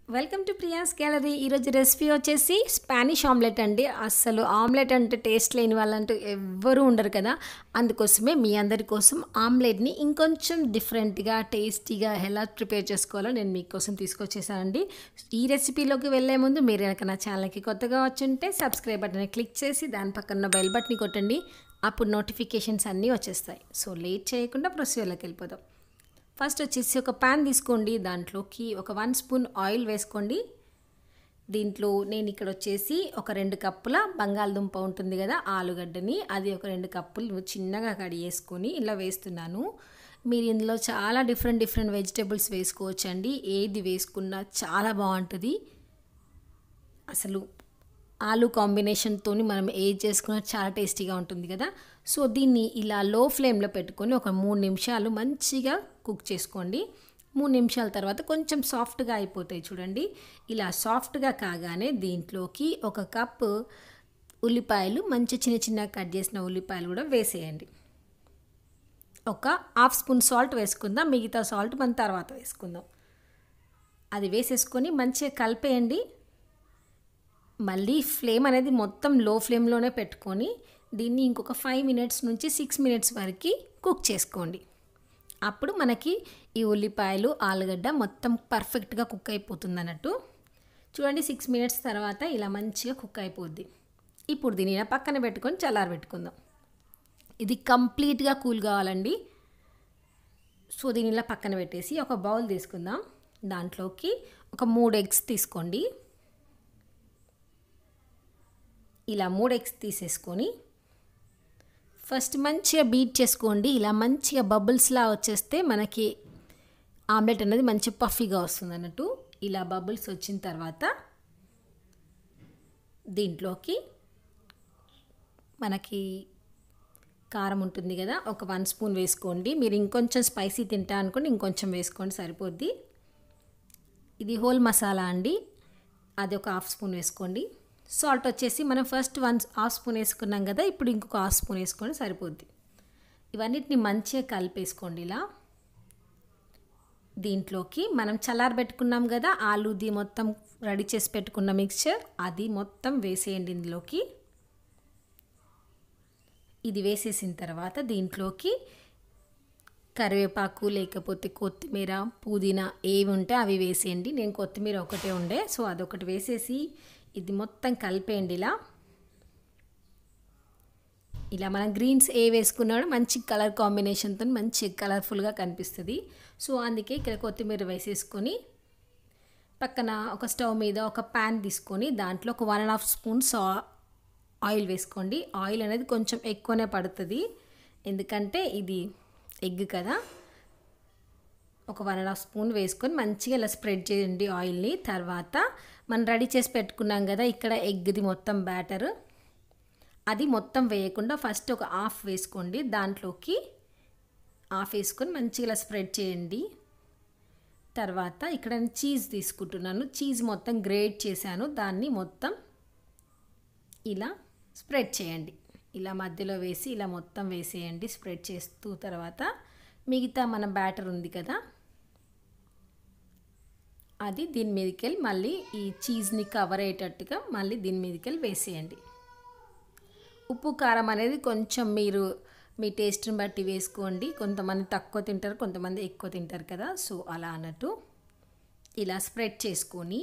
welcome to Priya's gallery ఈరోజు recipe వచ్చేసి Spanish omelette అండి అస్సలు ఆమ్లెట్ అంటే టేస్ట్ లేని వాళ్ళంటూ ఎవ్వరూ ఉండరు కదా అందుకోసమే మీ అందరి కోసం ఆమ్లెట్ని ఇంకొంచెం డిఫరెంట్గా టేస్టీగా ఎలా ప్రిపేర్ చేసుకోవాలో నేను మీకోసం తీసుకొచ్చేసానండి ఈ రెసిపీలోకి వెళ్ళే ముందు మీరు కనుక నా ఛానల్కి కొత్తగా వచ్చుంటే సబ్స్క్రైబ్ బటన్ క్లిక్ చేసి దాని పక్కన బెల్ బటన్ కొట్టండి అప్పుడు నోటిఫికేషన్స్ అన్నీ వచ్చేస్తాయి సో లేట్ చేయకుండా ప్రొసీజర్లోకి వెళ్ళిపోదాం ఫస్ట్ వచ్చేసి ఒక ప్యాన్ తీసుకోండి దాంట్లోకి ఒక వన్ స్పూన్ ఆయిల్ వేసుకోండి దీంట్లో నేను ఇక్కడ వచ్చేసి ఒక రెండు కప్పుల బంగాళదుంప ఉంటుంది కదా ఆలుగడ్డని అది ఒక రెండు కప్పులు చిన్నగా కడిగేసుకొని ఇలా వేస్తున్నాను మీరు ఇందులో చాలా డిఫరెంట్ డిఫరెంట్ వెజిటేబుల్స్ వేసుకోవచ్చండి ఏది వేసుకున్నా చాలా బాగుంటుంది అసలు ఆలు కాంబినేషన్తో మనం ఏది చేసుకున్నా చాలా టేస్టీగా ఉంటుంది కదా సో దీన్ని ఇలా లో ఫ్లేమ్లో పెట్టుకొని ఒక మూడు నిమిషాలు మంచిగా కుక్ చేసుకోండి మూడు నిమిషాల తర్వాత కొంచెం సాఫ్ట్గా అయిపోతాయి చూడండి ఇలా సాఫ్ట్గా కాగానే దీంట్లోకి ఒక కప్పు ఉల్లిపాయలు మంచి చిన్న చిన్న కట్ చేసిన ఉల్లిపాయలు కూడా వేసేయండి ఒక హాఫ్ స్పూన్ సాల్ట్ వేసుకుందాం మిగతా సాల్ట్ మన తర్వాత వేసుకుందాం అది వేసేసుకొని మంచిగా కలిపేయండి మళ్ళీ ఫ్లేమ్ అనేది మొత్తం లో ఫ్లేమ్లోనే పెట్టుకొని దీన్ని ఇంకొక ఫైవ్ మినిట్స్ నుంచి సిక్స్ మినిట్స్ వరకు కుక్ చేసుకోండి అప్పుడు మనకి ఈ ఉల్లిపాయలు ఆలుగడ్డ మొత్తం పర్ఫెక్ట్గా కుక్ అయిపోతుంది అన్నట్టు చూడండి సిక్స్ మినిట్స్ తర్వాత ఇలా మంచిగా కుక్ అయిపోద్ది ఇప్పుడు దీన్ని ఇలా పక్కన పెట్టుకొని చల్లారి పెట్టుకుందాం ఇది కంప్లీట్గా కూల్ కావాలండి సో దీన్ని ఇలా పక్కన పెట్టేసి ఒక బౌల్ తీసుకుందాం దాంట్లోకి ఒక మూడు ఎగ్స్ తీసుకోండి ఇలా మూడు ఎగ్స్ తీసేసుకొని ఫస్ట్ మంచిగా బీట్ చేసుకోండి ఇలా మంచిగా బబుల్స్లా వచ్చేస్తే మనకి ఆమ్లెట్ అనేది మంచి పఫీగా వస్తుంది అన్నట్టు ఇలా బబుల్స్ వచ్చిన తర్వాత దీంట్లోకి మనకి కారం ఉంటుంది కదా ఒక వన్ స్పూన్ వేసుకోండి మీరు ఇంకొంచెం స్పైసీ తింటా అనుకోండి ఇంకొంచెం వేసుకోండి సరిపోద్ది ఇది హోల్ మసాలా అండి అది ఒక హాఫ్ స్పూన్ వేసుకోండి సాల్ట్ వచ్చేసి మనం ఫస్ట్ వన్ హాఫ్ స్పూన్ వేసుకున్నాం కదా ఇప్పుడు ఇంకొక హాఫ్ స్పూన్ వేసుకొని సరిపోద్ది ఇవన్నిటిని మంచిగా కలిపేసుకోండి ఇలా దీంట్లోకి మనం చల్లారబెట్టుకున్నాం కదా ఆలూది మొత్తం రెడీ చేసి పెట్టుకున్న మిక్చర్ అది మొత్తం వేసేయండి ఇందులోకి ఇది వేసేసిన తర్వాత దీంట్లోకి కరివేపాకు లేకపోతే కొత్తిమీర పుదీనా ఏవి ఉంటే అవి వేసేయండి నేను కొత్తిమీర ఒకటే ఉండే సో అదొకటి వేసేసి ఇది మొత్తం కలిపేయండి ఇలా ఇలా మనం గ్రీన్స్ ఏ వేసుకున్నాడో మంచి కలర్ కాంబినేషన్తో మంచి కలర్ఫుల్గా కనిపిస్తుంది సో అందుకే ఇక్కడ కొత్తిమీర వేసేసుకొని పక్కన ఒక స్టవ్ మీద ఒక ప్యాన్ తీసుకొని దాంట్లో ఒక వన్ అండ్ హాఫ్ స్పూన్ సా ఆయిల్ వేసుకోండి ఆయిల్ అనేది కొంచెం ఎక్కువనే పడుతుంది ఎందుకంటే ఇది ఎగ్ కదా ఒక వన్ అండ్ హాఫ్ స్పూన్ వేసుకొని మంచిగా ఇలా స్ప్రెడ్ చేయండి ఆయిల్ని తర్వాత మనం రెడీ చేసి పెట్టుకున్నాం కదా ఇక్కడ ఎగ్ది మొత్తం బ్యాటర్ అది మొత్తం వేయకుండా ఫస్ట్ ఒక హాఫ్ వేసుకోండి దాంట్లోకి హాఫ్ వేసుకొని మంచిగా ఇలా స్ప్రెడ్ చేయండి తర్వాత ఇక్కడ నేను చీజ్ తీసుకుంటున్నాను చీజ్ మొత్తం గ్రేట్ చేశాను దాన్ని మొత్తం ఇలా స్ప్రెడ్ చేయండి ఇలా మధ్యలో వేసి ఇలా మొత్తం వేసేయండి స్ప్రెడ్ చేస్తూ తర్వాత మిగతా మన బ్యాటర్ ఉంది కదా అది దీని మీదకి వెళ్ళి మళ్ళీ ఈ చీజ్ని కవర్ అయ్యేటట్టుగా మళ్ళీ దీని మీదకి వెళ్ళి వేసేయండి ఉప్పు కారం అనేది కొంచెం మీరు మీ టేస్ట్ని బట్టి వేసుకోండి కొంతమంది తక్కువ తింటారు కొంతమంది ఎక్కువ తింటారు కదా సో అలా అన్నట్టు ఇలా స్ప్రెడ్ చేసుకొని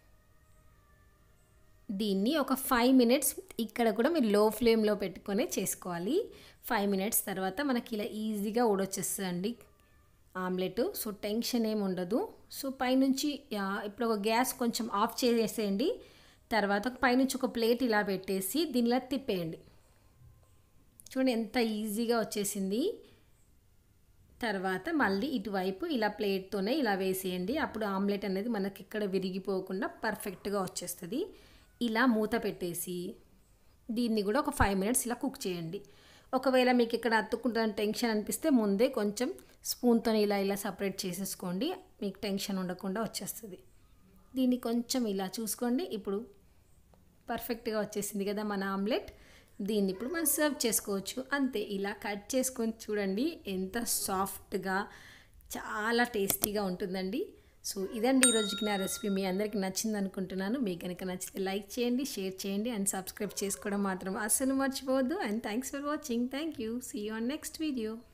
దీన్ని ఒక ఫైవ్ మినిట్స్ ఇక్కడ కూడా మీరు లో ఫ్లేమ్లో పెట్టుకొని చేసుకోవాలి ఫైవ్ మినిట్స్ తర్వాత మనకి ఇలా ఈజీగా ఊడొచ్చేస్తుందండి ఆమ్లెట్ సో టెన్షన్ ఏమి ఉండదు సో పైనుంచి ఇప్పుడు ఒక గ్యాస్ కొంచెం ఆఫ్ చేసేయండి తర్వాత పైనుంచి ఒక ప్లేట్ ఇలా పెట్టేసి దీనిలా తిప్పేయండి చూడండి ఎంత ఈజీగా వచ్చేసింది తర్వాత మళ్ళీ ఇటువైపు ఇలా ప్లేట్తోనే ఇలా వేసేయండి అప్పుడు ఆమ్లెట్ అనేది మనకి ఇక్కడ విరిగిపోకుండా పర్ఫెక్ట్గా వచ్చేస్తుంది ఇలా మూత పెట్టేసి దీన్ని కూడా ఒక ఫైవ్ మినిట్స్ ఇలా కుక్ చేయండి ఒకవేళ మీకు ఇక్కడ అతుక్కుంటుందని టెన్షన్ అనిపిస్తే ముందే కొంచెం స్పూన్తో ఇలా ఇలా సపరేట్ చేసేసుకోండి మీకు టెన్షన్ ఉండకుండా వచ్చేస్తుంది దీన్ని కొంచెం ఇలా చూసుకోండి ఇప్పుడు పర్ఫెక్ట్గా వచ్చేసింది కదా మన ఆమ్లెట్ దీన్ని ఇప్పుడు మనం సర్వ్ చేసుకోవచ్చు అంతే ఇలా కట్ చేసుకొని చూడండి ఎంత సాఫ్ట్గా చాలా టేస్టీగా ఉంటుందండి సో ఇదండి ఈ రోజుకి నా రెసిపీ మీ అందరికీ నచ్చింది అనుకుంటున్నాను మీకు కనుక నచ్చితే లైక్ చేయండి షేర్ చేయండి అండ్ సబ్స్క్రైబ్ చేసుకోవడం మాత్రం అస్సలు మర్చిపోవద్దు and thanks for watching thank you see you on next video